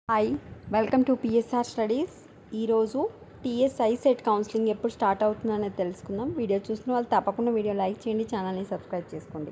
hi welcome to PSR studies ఈరోజు TS ICET counselling ఎప్పుడు start అవుతుందనేది తెలుసుకుందాం వీడియో చూసిన వాళ్ళు తప్పకుండా వీడియో లైక్ చేయండి ఛానల్ని సబ్స్క్రైబ్ చేసుకోండి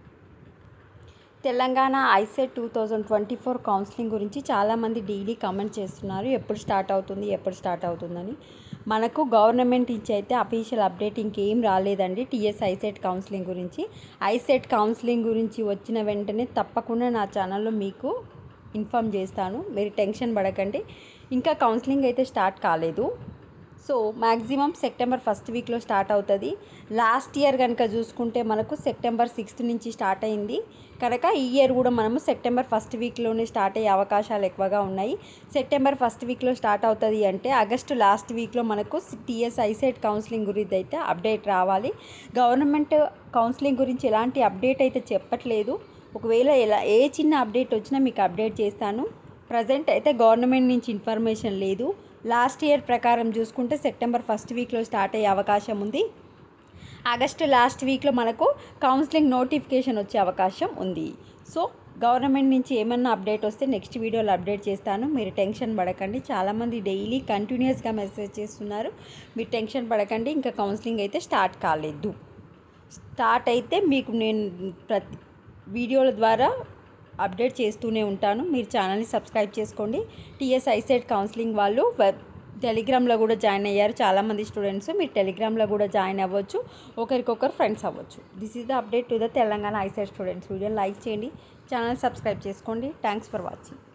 Telangana ICET two thousand twenty four counselling గురించి చాలామంది డైలీ కామెంట్ చేస్తున్నారు ఎప్పుడు స్టార్ట్ అవుతుంది ఎప్పుడు స్టార్ట్ అవుతుందని మనకు గవర్నమెంట్ నుంచి అయితే అఫీషియల్ అప్డేట్ ఇంకేం రాలేదండి టీఎస్ ఐసెట్ కౌన్సిలింగ్ గురించి ఐసెట్ కౌన్సిలింగ్ గురించి వచ్చిన వెంటనే తప్పకుండా నా ఛానల్లో మీకు ఇన్ఫామ్ చేస్తాను మీరు టెన్షన్ పడకండి ఇంకా కౌన్సిలింగ్ అయితే స్టార్ట్ కాలేదు సో మ్యాక్సిమం సెప్టెంబర్ ఫస్ట్ వీక్లో స్టార్ట్ అవుతుంది లాస్ట్ ఇయర్ కనుక చూసుకుంటే మనకు సెప్టెంబర్ సిక్స్త్ నుంచి స్టార్ట్ అయింది కనుక ఈ ఇయర్ కూడా మనము సెప్టెంబర్ ఫస్ట్ వీక్లోనే స్టార్ట్ అయ్యే అవకాశాలు ఎక్కువగా ఉన్నాయి సెప్టెంబర్ ఫస్ట్ వీక్లో స్టార్ట్ అవుతుంది అంటే ఆగస్టు లాస్ట్ వీక్లో మనకు టీఎస్ ఐసెట్ కౌన్సిలింగ్ గురించి అయితే అప్డేట్ రావాలి గవర్నమెంట్ కౌన్సిలింగ్ గురించి ఎలాంటి అప్డేట్ అయితే చెప్పట్లేదు ఒకవేళ ఎలా ఏ చిన్న అప్డేట్ వచ్చినా మీకు అప్డేట్ చేస్తాను ప్రజెంట్ అయితే గవర్నమెంట్ నుంచి ఇన్ఫర్మేషన్ లేదు లాస్ట్ ఇయర్ ప్రకారం చూసుకుంటే సెప్టెంబర్ ఫస్ట్ వీక్లో స్టార్ట్ అయ్యే అవకాశం ఉంది ఆగస్టు లాస్ట్ వీక్లో మనకు కౌన్సిలింగ్ నోటిఫికేషన్ వచ్చే అవకాశం ఉంది సో గవర్నమెంట్ నుంచి ఏమన్నా అప్డేట్ వస్తే నెక్స్ట్ వీడియోలో అప్డేట్ చేస్తాను మీరు టెన్షన్ పడకండి చాలామంది డైలీ కంటిన్యూస్గా మెసేజ్ చేస్తున్నారు మీరు టెన్షన్ పడకండి ఇంకా కౌన్సిలింగ్ అయితే స్టార్ట్ కాలేదు స్టార్ట్ అయితే మీకు నేను ప్రతి వీడియోల ద్వారా అప్డేట్ చేస్తూనే ఉంటాను మీరు ఛానల్ని సబ్స్క్రైబ్ చేసుకోండి టీఎస్ ఐసెట్ కౌన్సిలింగ్ వాళ్ళు వెబ్ టెలిగ్రామ్లో కూడా జాయిన్ అయ్యారు చాలామంది స్టూడెంట్స్ మీరు టెలిగ్రామ్లో కూడా జాయిన్ అవ్వచ్చు ఒకరికొకరు ఫ్రెండ్స్ అవ్వచ్చు this is the update to the Telangana ICET students video like చేయండి ఛానల్ సబ్స్క్రైబ్ చేసుకోండి థ్యాంక్స్ ఫర్ వాచింగ్